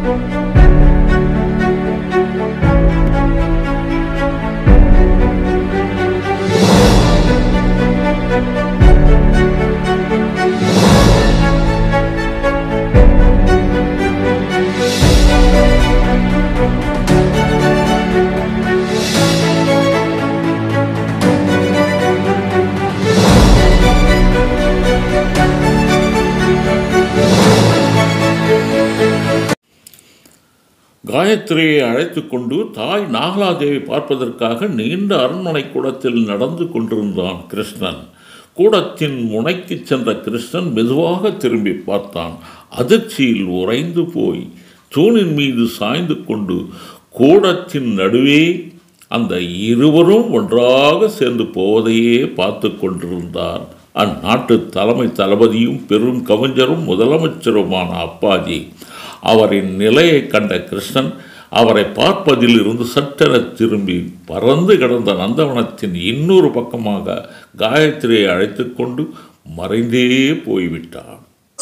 காயத்ரியை அழைத்து கொண்டு தாய் நாகலாதேவி பார்ப்பதற்காக நீண்ட அரண்மனை கூடத்தில் நடந்து கொண்டிருந்தான் கிருஷ்ணன் கூடத்தின் முனைக்கு சென்ற கிருஷ்ணன் மெதுவாக திரும்பி பார்த்தான் அதிர்ச்சியில் உறைந்து போய் தூணின் மீது சாய்ந்து கொண்டு கூடத்தின் நடுவே அந்த இருவரும் ஒன்றாக சேர்ந்து போவதையே பார்த்து கொண்டிருந்தார் அந்நாட்டு தலைமை தளபதியும் பெரும் கவிஞரும் முதலமைச்சருமான அப்பாஜி அவரின் நிலையை கண்ட கிருஷ்ணன் அவரை பார்ப்பதில் இருந்து சட்டென திரும்பி பறந்து கிடந்த நந்தவனத்தின் இன்னொரு பக்கமாக காயத்ரியை அழைத்து கொண்டு மறைந்தே போய்விட்டான்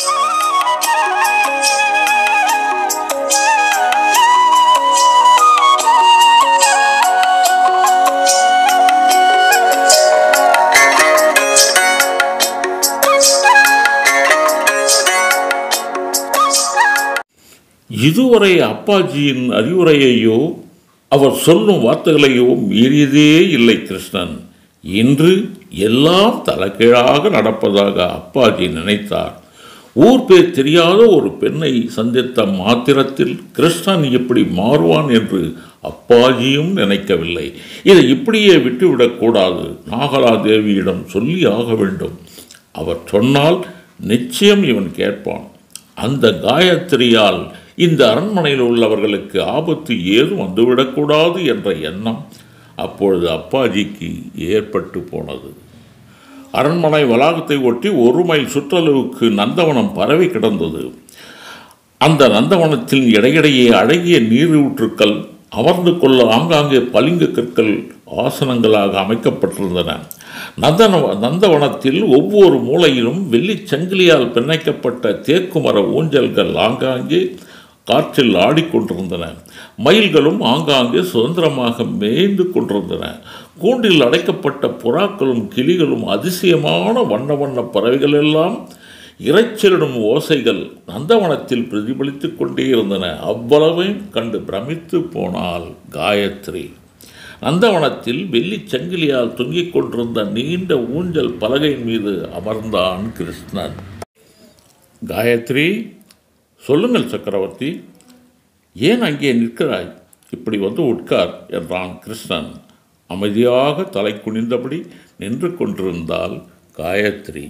இதுவரை அப்பாஜியின் அறிவுரையையோ அவர் சொல்லும் வார்த்தைகளையோ மீறியதே இல்லை கிருஷ்ணன் இன்று எல்லாம் தலைகீழாக நடப்பதாக அப்பாஜி நினைத்தார் ஊர் பேர் தெரியாத ஒரு பெண்ணை சந்தித்த மாத்திரத்தில் கிருஷ்ணன் இப்படி மாறுவான் என்று அப்பாஜியும் நினைக்கவில்லை இதை இப்படியே விட்டுவிடக்கூடாது நாகலா தேவியிடம் சொல்லி ஆக வேண்டும் அவர் சொன்னால் நிச்சயம் இவன் கேட்பான் அந்த காயத்ரியால் இந்த அரண்மனையில் உள்ளவர்களுக்கு ஆபத்து ஏதும் வந்துவிடக்கூடாது என்ற எண்ணம் அப்பொழுது அப்பாஜிக்கு ஏற்பட்டு போனது அரண்மனை வளாகத்தை ஒட்டி ஒரு மைல் சுற்றளவுக்கு நந்தவனம் பரவி கிடந்தது அந்த நந்தவனத்தில் இடையிடையே அழகிய நீரூற்றுக்கள் அமர்ந்து கொள்ள ஆங்காங்கே பளிங்கு கற்கள் ஆசனங்களாக அமைக்கப்பட்டிருந்தன நந்தன நந்தவனத்தில் ஒவ்வொரு மூலையிலும் வெள்ளிச் சங்கிலியால் பிணைக்கப்பட்ட தேக்குமர ஊஞ்சல்கள் ஆங்காங்கே காற்றில் ஆடிக்கொண்டிருந்தன மயில்களும் ஆங்காங்கே சுதந்திரமாக மேய்ந்து கொண்டிருந்தன கூண்டில் அடைக்கப்பட்ட புறாக்களும் கிளிகளும் அதிசயமான வண்ண வண்ண பறவைகள் எல்லாம் இரைச்சலிடும் ஓசைகள் நந்தவனத்தில் பிரதிபலித்து கொண்டே இருந்தன அவ்வளவையும் கண்டு பிரமித்து போனாள் காயத்ரி நந்தவனத்தில் வெள்ளி சங்கிலியால் தொங்கிக் கொண்டிருந்த நீண்ட ஊஞ்சல் பலகையின் மீது அமர்ந்தான் கிருஷ்ணன் காயத்ரி சொல்லுங்கள் சக்கரவர்த்தி ஏன் அங்கே நிற்கிறாய் இப்படி வந்து உட்கார் என்றான் கிருஷ்ணன் அமைதியாக தலை குனிந்தபடி நின்று கொண்டிருந்தாள் காயத்ரி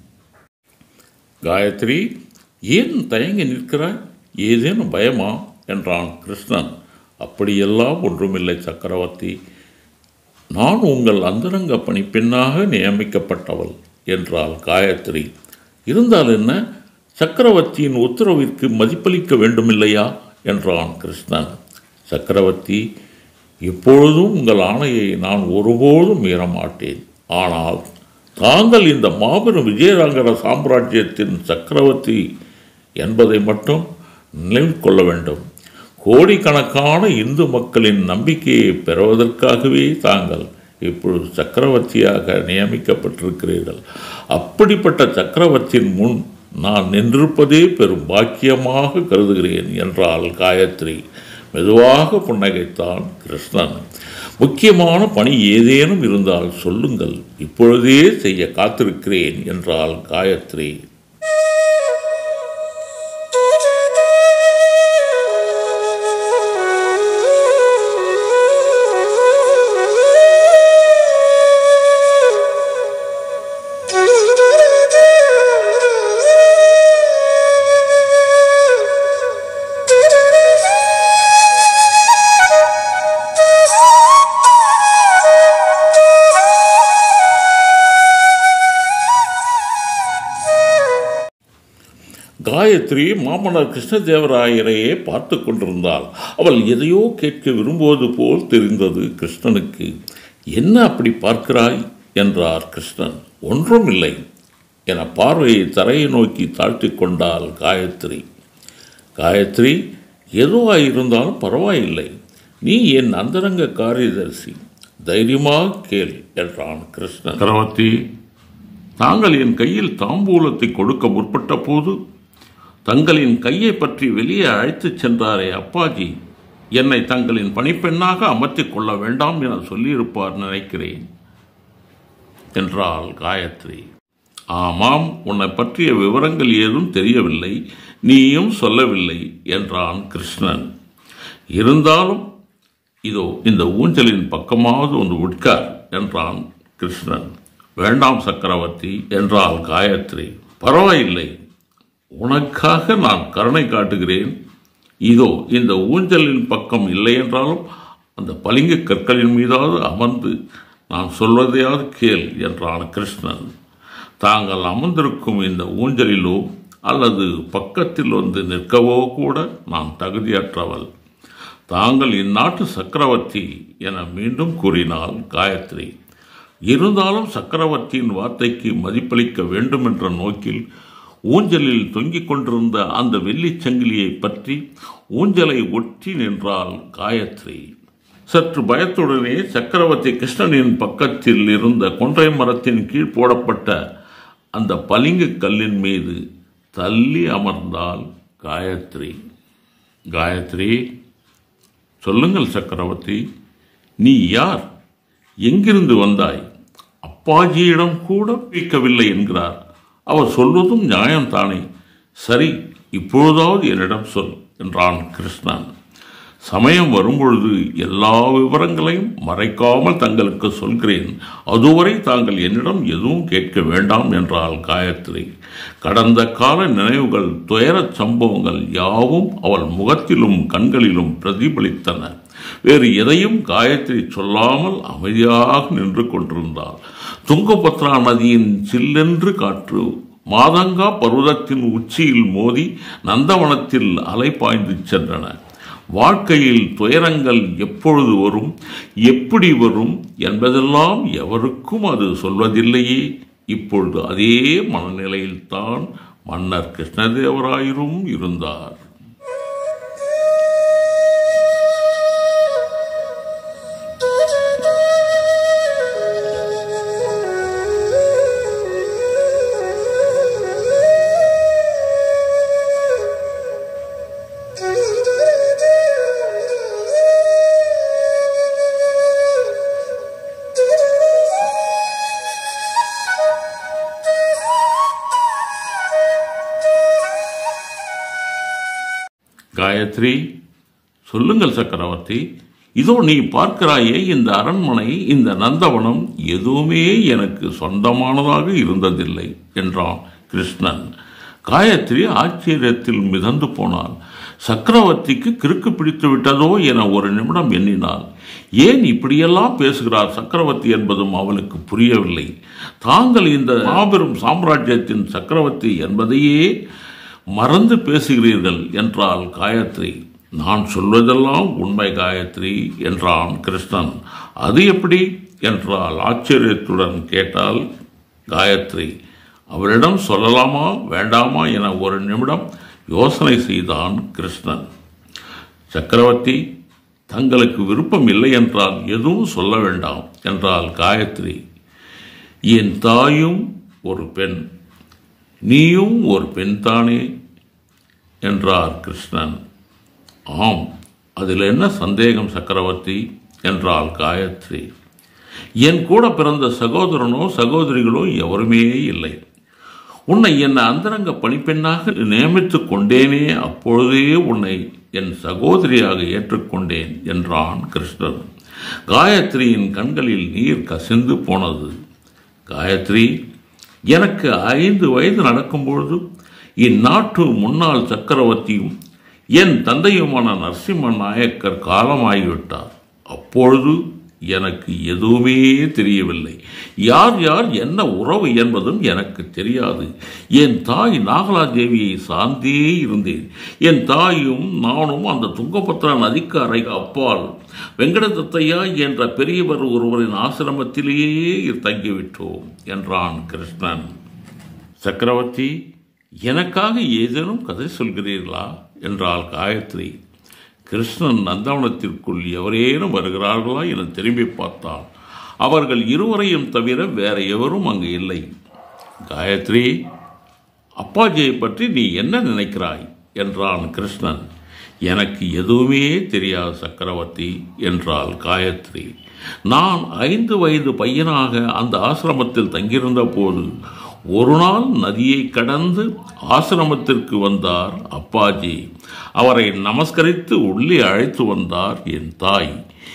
காயத்ரி ஏன் தயங்கி நிற்கிறாய் ஏதேனும் பயமா என்றான் கிருஷ்ணன் அப்படியெல்லாம் ஒன்றுமில்லை சக்கரவர்த்தி நான் உங்கள் அந்தரங்க பணிப்பெண்ணாக நியமிக்கப்பட்டவள் என்றாள் காயத்ரி இருந்தால் என்ன சக்கரவர்த்தியின் உத்தரவிற்கு மதிப்பளிக்க வேண்டுமில்லையா என்றான் கிருஷ்ணன் சக்கரவர்த்தி எப்பொழுதும் உங்கள் ஆணையை நான் ஒருபோதும் மீறமாட்டேன் ஆனால் தாங்கள் இந்த மாபெரும் விஜயநகர சாம்ராஜ்யத்தின் சக்கரவர்த்தி என்பதை மட்டும் நினைவு கொள்ள வேண்டும் கோடிக்கணக்கான இந்து மக்களின் நம்பிக்கையை பெறுவதற்காகவே தாங்கள் இப்பொழுது சக்கரவர்த்தியாக நியமிக்கப்பட்டிருக்கிறீர்கள் அப்படிப்பட்ட சக்கரவர்த்தியின் முன் நான் நின்றிருப்பதே பெரும் பாக்கியமாக கருதுகிறேன் என்றாள் காயத்ரி மெதுவாக புன்னகைத்தான் கிருஷ்ணன் முக்கியமான பணி ஏதேனும் இருந்தால் சொல்லுங்கள் இப்பொழுதே செய்ய காத்திருக்கிறேன் என்றாள் காயத்ரி காயத்ரி மாமன்னர் கிருஷ்ணதேவராயரையே பார்த்து கொண்டிருந்தாள் அவள் எதையோ கேட்க விரும்புவது போல் தெரிந்தது கிருஷ்ணனுக்கு என்ன அப்படி பார்க்கிறாய் என்றார் கிருஷ்ணன் ஒன்றும் இல்லை என பார்வையை தரையை நோக்கி தாழ்த்தி கொண்டாள் காயத்ரி காயத்ரி எதுவாக இருந்தாலும் பரவாயில்லை நீ என் அந்தரங்க காரியதரிசி தைரியமாக கேள் என்றான் கிருஷ்ணன் சக்கரவர்த்தி தாங்கள் என் கையில் தாம்பூலத்தை கொடுக்க முற்பட்ட போது தங்களின் கையை பற்றி வெளியே அழைத்துச் சென்றாரே அப்பாஜி என்னை தங்களின் பணிப்பெண்ணாக அமர்த்திக் கொள்ள வேண்டாம் என சொல்லியிருப்பார் நினைக்கிறேன் என்றாள் காயத்ரி ஆமாம் உன்னை பற்றிய விவரங்கள் ஏதும் தெரியவில்லை நீயும் சொல்லவில்லை என்றான் கிருஷ்ணன் இருந்தாலும் இதோ இந்த ஊஞ்சலின் பக்கமாவது ஒன்று உட்கார் என்றான் கிருஷ்ணன் வேண்டாம் சக்கரவர்த்தி என்றாள் காயத்ரி பரவாயில்லை உனக்காக நான் கருணை காட்டுகிறேன் இதோ இந்த ஊஞ்சலின் பக்கம் இல்லை என்றாலும் அந்த பளிங்கு கற்களின் மீதாவது அமர்ந்து நான் சொல்வதையாவது கேள் என்றான் கிருஷ்ணன் தாங்கள் அமர்ந்திருக்கும் இந்த ஊஞ்சலிலோ அல்லது பக்கத்தில் வந்து நிற்கவோ கூட நான் தகுதியற்றவள் தாங்கள் இந்நாட்டு சக்கரவர்த்தி என மீண்டும் கூறினாள் காயத்ரி இருந்தாலும் சக்கரவர்த்தியின் வார்த்தைக்கு மதிப்பளிக்க வேண்டும் என்ற நோக்கில் ஊஞ்சலில் தொங்கிக் கொண்டிருந்த அந்த வெள்ளிச் சங்கிலியை பற்றி ஊஞ்சலை ஒட்டி நின்றாள் காயத்ரி சற்று பயத்துடனே சக்கரவர்த்தி கிருஷ்ணனின் பக்கத்தில் இருந்த கொன்றை மரத்தின் கீழ் போடப்பட்ட அந்த பளிங்கு கல்லின் மீது தள்ளி அமர்ந்தாள் காயத்ரி காயத்ரி சொல்லுங்கள் சக்கரவர்த்தி நீ யார் எங்கிருந்து வந்தாய் அப்பாஜியிடம் கூட பிடிக்கவில்லை என்கிறார் அவர் சொல்வதும் நியாயம்தானே சரி இப்பொழுதாவது என்னிடம் சொல் என்றான் கிருஷ்ணன் சமயம் வரும்பொழுது எல்லா விவரங்களையும் மறைக்காமல் தங்களுக்கு சொல்கிறேன் அதுவரை தாங்கள் என்னிடம் எதுவும் கேட்க வேண்டாம் என்றாள் காயத்ரி கடந்த கால நினைவுகள் துயரச் சம்பவங்கள் யாவும் அவள் முகத்திலும் கண்களிலும் பிரதிபலித்தன வேறு எதையும் காயத்ரி சொல்லாமல் அமைதியாக நின்று கொண்டிருந்தாள் துங்கபத்ரா நதியின் சில்லென்று காற்று மாதங்கா பர்வதத்தின் உச்சியில் மோதி நந்தவனத்தில் அலை பாய்ந்து சென்றன வாழ்க்கையில் துயரங்கள் எப்பொழுது வரும் எப்படி வரும் என்பதெல்லாம் எவருக்கும் அது சொல்வதில்லையே இப்பொழுது அதே மனநிலையில்தான் மன்னர் கிருஷ்ணதேவராயரும் இருந்தார் காயத்ரி சொல்லுங்கள் சக்கரவர்த்தி இதோ நீ பார்க்கிறாயே இந்த அரண்மனை இந்த நந்தவனம் எதுவுமே எனக்கு சொந்தமானதாக இருந்ததில்லை என்றான் கிருஷ்ணன் காயத்ரி ஆச்சரியத்தில் மிதந்து போனாள் சக்கரவர்த்திக்கு கிறுக்கு பிடித்து விட்டதோ என ஒரு நிமிடம் எண்ணினாள் ஏன் இப்படியெல்லாம் பேசுகிறார் சக்கரவர்த்தி என்பதும் அவளுக்கு புரியவில்லை தாங்கள் இந்த மாபெரும் சாம்ராஜ்யத்தின் சக்கரவர்த்தி என்பதையே மறந்து பேசுகிறீர்கள் என்றாள் காயத்ரி நான் சொல்வதெல்லாம் உண்மை காயத்ரி என்றான் கிருஷ்ணன் அது எப்படி என்றால் ஆச்சரியத்துடன் கேட்டால் காயத்ரி அவரிடம் சொல்லலாமா வேண்டாமா என ஒரு நிமிடம் யோசனை செய்தான் கிருஷ்ணன் சக்கரவர்த்தி தங்களுக்கு விருப்பம் இல்லை என்றால் எதுவும் சொல்ல வேண்டாம் என்றால் காயத்ரி என் தாயும் ஒரு பெண் நீயும் ஒரு பெண் தானே என்றார் கிருஷ்ணன் ஆம் அதில் என்ன சந்தேகம் சக்கரவர்த்தி என்றாள் காயத்ரி என் கூட பிறந்த சகோதரனோ சகோதரிகளோ எவருமே இல்லை உன்னை என் அந்தரங்க பணிப்பெண்ணாக நியமித்துக் கொண்டேனே அப்பொழுதே உன்னை என் சகோதரியாக ஏற்றுக்கொண்டேன் என்றான் கிருஷ்ணன் காயத்ரியின் கண்களில் நீர் கசிந்து போனது காயத்ரி எனக்கு ஐந்து வயது நடக்கும்பொழுது இந்நாட்டு முன்னாள் சக்கரவர்த்தியும் என் தந்தையுமான நரசிம்ம நாயக்கர் காலமாகிவிட்டார் அப்பொழுது எனக்கு எதுவுமே தெரியவில்லை யார் யார் என்ன உறவு என்பதும் எனக்கு தெரியாது என் தாய் நாகலாதேவியை சார்ந்தே இருந்தேன் என் தாயும் நானும் அந்த துங்கபத்ரா நதிக்கரை அப்பால் வெங்கடதத்தையா என்ற பெரியவர் ஒருவரின் ஆசிரமத்திலேயே தங்கிவிட்டோம் என்றான் கிருஷ்ணன் சக்கரவர்த்தி எனக்காக ஏதேனும் கதை சொல்கிறீர்களா என்றாள் காயத்ரி கிருஷ்ணன் நந்தவனத்திற்குள் எவரேனும் வருகிறார்களா என திரும்பி பார்த்தான் அவர்கள் இருவரையும் தவிர வேற எவரும் அங்கு இல்லை காயத்ரி அப்பாஜியை பற்றி நீ என்ன நினைக்கிறாய் என்றான் கிருஷ்ணன் எனக்கு எதுவுமே தெரியாது சக்கரவர்த்தி என்றாள் காயத்ரி நான் ஐந்து வயது பையனாக அந்த ஆசிரமத்தில் தங்கியிருந்த போது ஒரு நாள் நதியை கடந்து ஆசிரமத்திற்கு வந்தார் அப்பாஜி அவரை நமஸ்கரித்து உள்ளே அழைத்து வந்தார் என் தாய்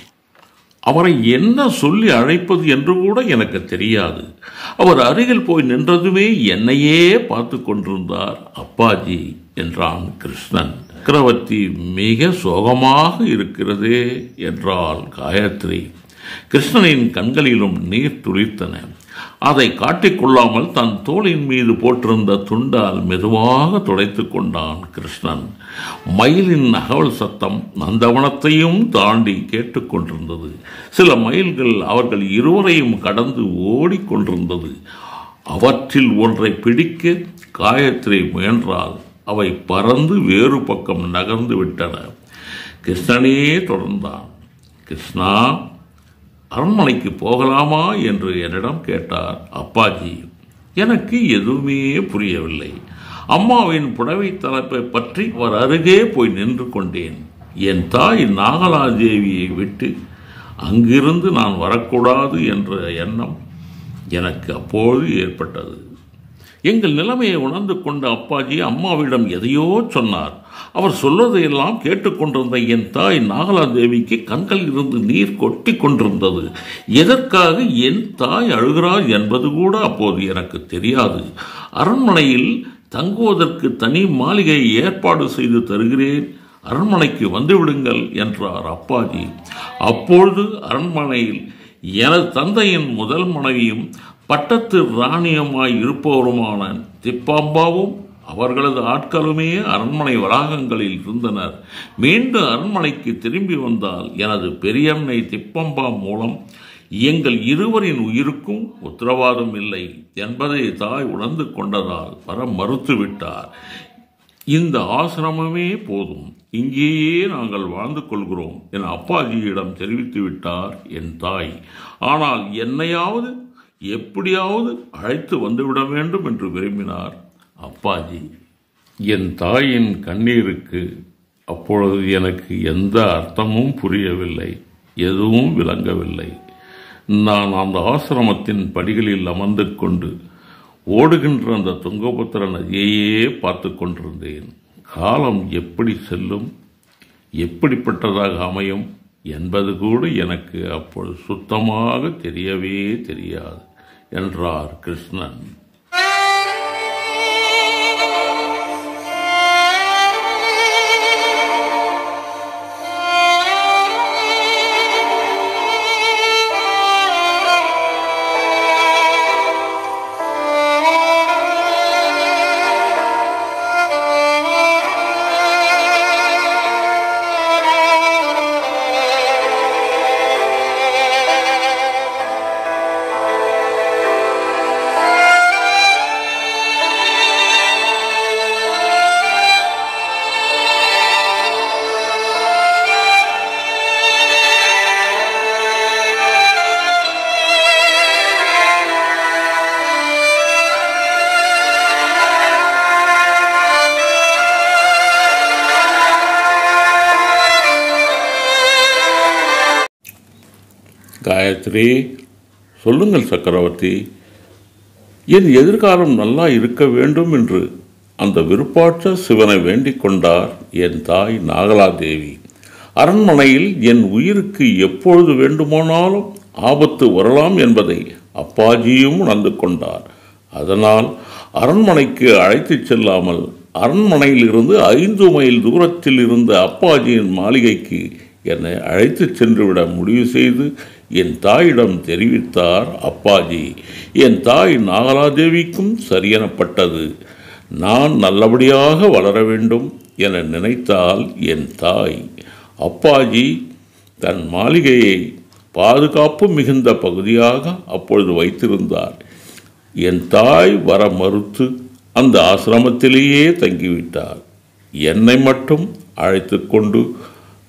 அவரை என்ன சொல்லி அழைப்பது என்று கூட எனக்கு தெரியாது அவர் அருகில் போய் நின்றதுமே என்னையே பார்த்து கொண்டிருந்தார் அப்பாஜி என்றான் கிருஷ்ணன் சக்கரவர்த்தி மிக சோகமாக இருக்கிறதே என்றாள் காயத்ரி கிருஷ்ணனின் கண்களிலும் நீர் துளித்தன அதை காட்டிக்கொள்ளாமல் தன் தோளின் மீது போட்டிருந்த துண்டால் மெதுவாக துடைத்து கொண்டான் கிருஷ்ணன் மயிலின் அகவல் சத்தம் நந்தவனத்தையும் தாண்டி கேட்டுக்கொண்டிருந்தது சில மயில்கள் அவர்கள் இருவரையும் கடந்து ஓடிக்கொண்டிருந்தது அவற்றில் ஒன்றை பிடிக்க காயத்ரி முயன்றால் அவை பறந்து வேறு பக்கம் நகர்ந்து விட்டன கிருஷ்ணனே தொடர்ந்தான் கிருஷ்ணா அரண்மனைக்கு போகலாமா என்று என்னிடம் கேட்டார் அப்பாஜி எனக்கு எதுவுமே புரியவில்லை அம்மாவின் புடவை தலைப்பை பற்றி அவர் அருகே போய் நின்று கொண்டேன் என் தாய் நாகலாதேவியை விட்டு அங்கிருந்து நான் வரக்கூடாது என்ற எண்ணம் எனக்கு அப்போது ஏற்பட்டது எங்கள் நிலைமையை உணர்ந்து கொண்ட அப்பாஜி அம்மாவிடம் எதையோ சொன்னார் அவர் சொல்வதையெல்லாம் கேட்டுக்கொண்டிருந்த என் தாய் நாகலாதேவிக்கு கண்கள் இருந்து நீர் கொட்டி கொண்டிருந்தது எதற்காக என் தாய் அழுகிறார் என்பது கூட அப்போது எனக்கு தெரியாது அரண்மனையில் தங்குவதற்கு தனி மாளிகை ஏற்பாடு செய்து தருகிறேன் அரண்மனைக்கு வந்துவிடுங்கள் என்றார் அப்பாஜி அப்பொழுது அரண்மனையில் எனது தந்தையின் முதல் மனைவியும் பட்டத்து ராணியமாய் இருப்பவருமான திப்பாம்பாவும் அவர்களது ஆட்களுமே அரண்மனை வளாகங்களில் இருந்தனர் மீண்டும் அரண்மனைக்கு திரும்பி வந்தால் எனது பெரியன்னை திப்பம்பா மூலம் எங்கள் இருவரின் உயிருக்கும் உத்தரவாதம் இல்லை என்பதை தாய் உணர்ந்து கொண்டதால் வர மறுத்துவிட்டார் இந்த ஆசிரமமே போதும் இங்கேயே நாங்கள் வாழ்ந்து கொள்கிறோம் என அப்பாஜியிடம் தெரிவித்து விட்டார் என் தாய் ஆனால் என்னையாவது எப்படியாவது அழைத்து வந்துவிட வேண்டும் என்று விரும்பினார் அப்பாஜி என் தாயின் கண்ணீருக்கு அப்பொழுது எனக்கு எந்த அர்த்தமும் புரியவில்லை எதுவும் விளங்கவில்லை நான் அந்த ஆசிரமத்தின் படிகளில் அமர்ந்து கொண்டு ஓடுகின்ற அந்த துங்கபுத்திர நதியையே பார்த்து கொண்டிருந்தேன் காலம் எப்படி செல்லும் எப்படிப்பட்டதாக அமையும் என்பது கூட எனக்கு அப்பொழுது சுத்தமாக தெரியவே தெரியாது என்றார் கிருஷ்ணன் காயத்ரி சொல்லுங்கள் சக்கரவர்த்தி என் எதிர்காலம் நல்லா இருக்க வேண்டும் என்று அந்த விருப்பாற்ற சிவனை வேண்டிக் கொண்டார் என் தாய் நாகலாதேவி அரண்மனையில் என் உயிருக்கு எப்பொழுது வேண்டுமானாலும் ஆபத்து வரலாம் என்பதை அப்பாஜியும் உணர்ந்து கொண்டார் அதனால் அரண்மனைக்கு அழைத்துச் செல்லாமல் அரண்மனையில் இருந்து ஐந்து மைல் தூரத்தில் இருந்த அப்பாஜியின் மாளிகைக்கு என்னை அழைத்துச் சென்றுவிட முடிவு செய்து என் தாயிடம் தெரிவித்தார் அப்பாஜி என் தாய் நாகலாதேவிக்கும் சரியெனப்பட்டது நான் நல்லபடியாக வளர வேண்டும் என நினைத்தால் என் தாய் அப்பாஜி தன் மாளிகையை பாதுகாப்பு மிகுந்த பகுதியாக அப்பொழுது வைத்திருந்தார் என் தாய் வர மறுத்து அந்த ஆசிரமத்திலேயே தங்கிவிட்டார் என்னை மட்டும் அழைத்து கொண்டு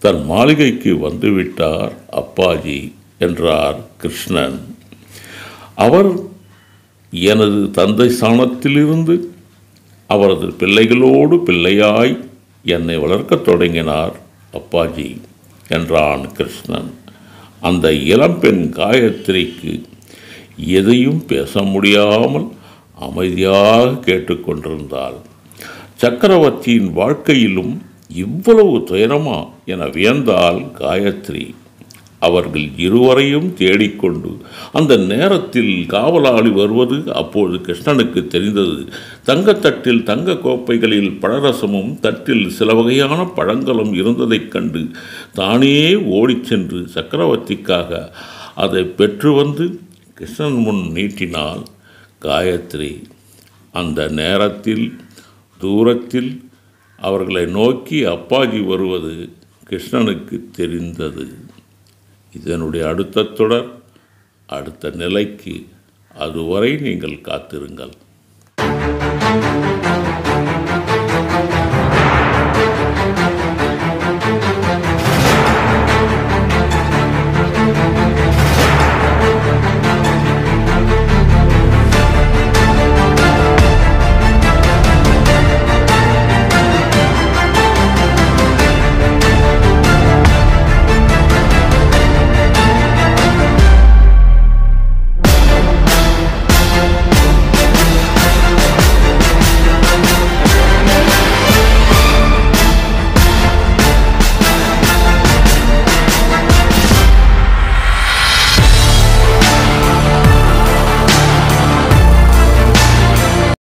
தன் மாளிகைக்கு வந்துவிட்டார் அப்பாஜி என்றார் கிருஷ்ணன் அவர் எனது தந்தை ஸ்தானத்திலிருந்து அவரது பிள்ளைகளோடு பிள்ளையாய் என்னை வளர்க்கத் தொடங்கினார் அப்பாஜி என்றான் கிருஷ்ணன் அந்த இளம்பெண் காயத்ரிக்கு எதையும் பேச முடியாமல் அமைதியாக கேட்டுக்கொண்டிருந்தாள் சக்கரவர்த்தியின் வாழ்க்கையிலும் இவ்வளவு துயரமா என வியந்தாள் காயத்ரி அவர்கள் இருவரையும் தேடிக்கொண்டு அந்த நேரத்தில் காவலாளி வருவது அப்போது கிருஷ்ணனுக்கு தெரிந்தது தங்கத்தட்டில் தங்க கோப்பைகளில் பழரசமும் தட்டில் சில வகையான பழங்களும் இருந்ததைக் கண்டு தானே ஓடிச் சென்று சக்கரவர்த்திக்காக அதை பெற்று வந்து கிருஷ்ணன் முன் நீட்டினாள் காயத்ரி அந்த நேரத்தில் தூரத்தில் அவர்களை நோக்கி அப்பாஜி வருவது கிருஷ்ணனுக்கு தெரிந்தது இதனுடைய அடுத்த தொடர் அடுத்த நிலைக்கு அதுவரை நீங்கள் காத்திருங்கள்